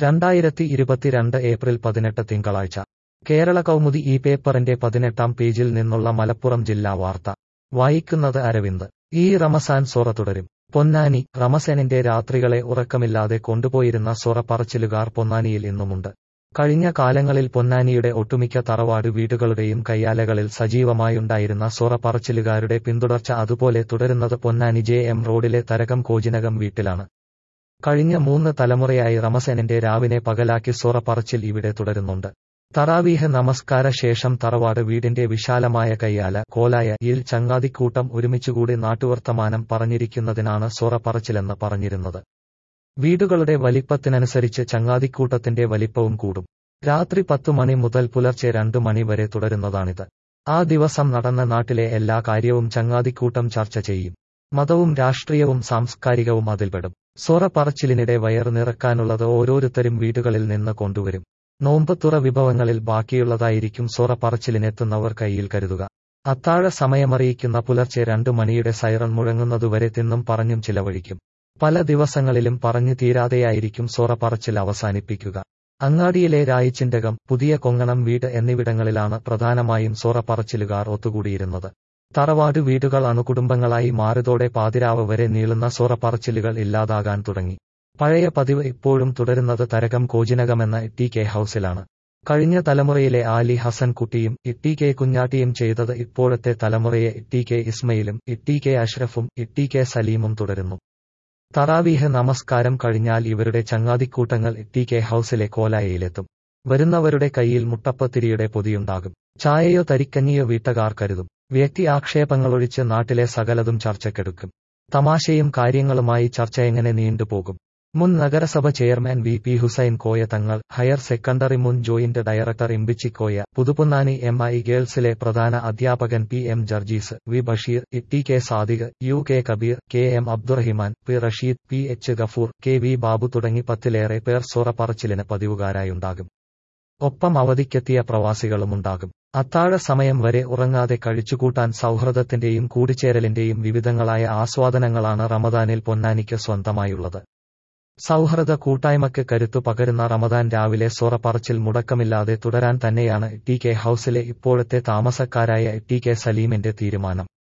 രണ്ടായിരത്തി ഇരുപത്തിരണ്ട് ഏപ്രിൽ പതിനെട്ട് തിങ്കളാഴ്ച കേരള കൗമുദി ഈ പേപ്പറിന്റെ പതിനെട്ടാം പേജിൽ നിന്നുള്ള മലപ്പുറം ജില്ലാ വാർത്ത വായിക്കുന്നത് അരവിന്ദ് ഈ റമസാൻ സൊറ തുടരും പൊന്നാനി റമസേനിന്റെ രാത്രികളെ ഉറക്കമില്ലാതെ കൊണ്ടുപോയിരുന്ന സൊറ പറച്ചിലുകാർ പൊന്നാനിയിൽ ഇന്നുമുണ്ട് കഴിഞ്ഞ കാലങ്ങളിൽ പൊന്നാനിയുടെ ഒട്ടുമിക്ക തറവാട് വീടുകളുടെയും കയ്യാലകളിൽ സജീവമായുണ്ടായിരുന്ന സൊറ പറച്ചിലുകാരുടെ പിന്തുടർച്ച അതുപോലെ തുടരുന്നത് പൊന്നാനി ജെ എം റോഡിലെ തരകം കോജിനകം വീട്ടിലാണ് കഴിഞ്ഞ മൂന്ന് തലമുറയായി റമസേനിന്റെ രാവിനെ പകലാക്കി സൊറ പറച്ചിൽ ഇവിടെ തുടരുന്നുണ്ട് തറാവീഹ് നമസ്കാര ശേഷം തറവാട് വീടിന്റെ വിശാലമായ കയ്യാല കോലായ യിൽ ചങ്ങാതിക്കൂട്ടം ഒരുമിച്ചുകൂടി നാട്ടുവർത്തമാനം പറഞ്ഞിരിക്കുന്നതിനാണ് സൊറ പറച്ചിലെന്ന് പറഞ്ഞിരുന്നത് വീടുകളുടെ വലിപ്പത്തിനനുസരിച്ച് ചങ്ങാതിക്കൂട്ടത്തിന്റെ വലിപ്പവും കൂടും രാത്രി പത്തു മണി മുതൽ പുലർച്ചെ രണ്ടു മണി വരെ തുടരുന്നതാണിത് ആ ദിവസം നടന്ന നാട്ടിലെ എല്ലാ കാര്യവും ചങ്ങാതിക്കൂട്ടം ചർച്ച ചെയ്യും മതവും രാഷ്ട്രീയവും സാംസ്കാരികവും അതിൽപ്പെടും സൊറ പറച്ചിലിനിടെ വയർ നിറക്കാനുള്ളത് ഓരോരുത്തരും വീടുകളിൽ നിന്ന് കൊണ്ടുവരും നോമ്പത്തുറ വിഭവങ്ങളിൽ ബാക്കിയുള്ളതായിരിക്കും സൊറ പറച്ചിലിനെത്തുന്നവർ കയ്യിൽ കരുതുക അത്താഴ സമയമറിയിക്കുന്ന പുലർച്ചെ രണ്ടു മണിയുടെ സൈറൺ മുഴങ്ങുന്നതുവരെ തിന്നും പറഞ്ഞും ചിലവഴിക്കും പല ദിവസങ്ങളിലും പറഞ്ഞു തീരാതെയായിരിക്കും സൊറ പറച്ചിൽ അവസാനിപ്പിക്കുക അങ്ങാടിയിലെ രായിച്ചിന്തകം പുതിയ കൊങ്ങണം വീട് എന്നിവിടങ്ങളിലാണ് പ്രധാനമായും സൊറ പറച്ചിലുകാർ ഒത്തുകൂടിയിരുന്നത് തറവാട് വീടുകൾ അണുകുടുംബങ്ങളായി മാറിയതോടെ പാതിരാവ് വരെ നീളുന്ന സൊറ പറച്ചിലുകൾ ഇല്ലാതാകാൻ തുടങ്ങി പഴയ പതിവ് ഇപ്പോഴും തുടരുന്നത് തരകം കോജിനകമെന്ന ടി കെ ഹൌസിലാണ് കഴിഞ്ഞ തലമുറയിലെ ആലി ഹസൻ കുട്ടിയും ഇട്ടി കെ കുഞ്ഞാട്ടിയും ചെയ്തത് ഇപ്പോഴത്തെ തലമുറയെ ഇട്ടി കെ ഇസ്മയിലും ഇട്ടി കെ അഷ്റഫും ഇട്ടി കെ സലീമും തുടരുന്നു തറാവീഹ് നമസ്കാരം കഴിഞ്ഞാൽ ഇവരുടെ ചങ്ങാതിക്കൂട്ടങ്ങൾ ഇട്ടി കെ ഹൌസിലെ കോലായയിലെത്തും വരുന്നവരുടെ കയ്യിൽ മുട്ടപ്പത്തിരിയുടെ പൊതിയുണ്ടാകും ചായയോ തരിക്കഞ്ഞിയോ വീട്ടുകാർ കരുതും വ്യക്തി ആക്ഷേപങ്ങളൊഴിച്ച് നാട്ടിലെ സകലതും ചർച്ചക്കെടുക്കും തമാശയും കാര്യങ്ങളുമായി ചർച്ച എങ്ങനെ നീണ്ടുപോകും മുൻ നഗരസഭ chairman V P Hussain Koya Thangal higher secondary മുൻ joint director Imbichikoya Puthuponnani M I ഗേൾസിലെ പ്രധാന അധ്യാപകൻ P M Jarjees V Basheer T K Sadiq U K Kabeer K M Abdurahiman P Rasheed P H Gafoor K V Babu തുടങ്ങി പത്തിലേറെ പേർ സൊറ പറച്ചിലിന് പതിവുകാരായുണ്ടാകും ഒപ്പം അവധിക്കെത്തിയ പ്രവാസികളുമുണ്ടാകും അത്താഴ സമയം വരെ ഉറങ്ങാതെ കഴിച്ചുകൂട്ടാൻ സൗഹൃദത്തിന്റെയും കൂടിച്ചേരലിന്റെയും വിവിധങ്ങളായ ആസ്വാദനങ്ങളാണ് റമദാനിൽ പൊന്നാനിക്ക് സ്വന്തമായുള്ളത് സൗഹൃദ കൂട്ടായ്മയ്ക്ക് കരുത്തു പകരുന്ന റമദാൻ രാവിലെ സൊറ പറച്ചിൽ മുടക്കമില്ലാതെ തുടരാൻ തന്നെയാണ് ടി കെ ഹൌസിലെ ഇപ്പോഴത്തെ താമസക്കാരായ ടി കെ സലീമിന്റെ തീരുമാനം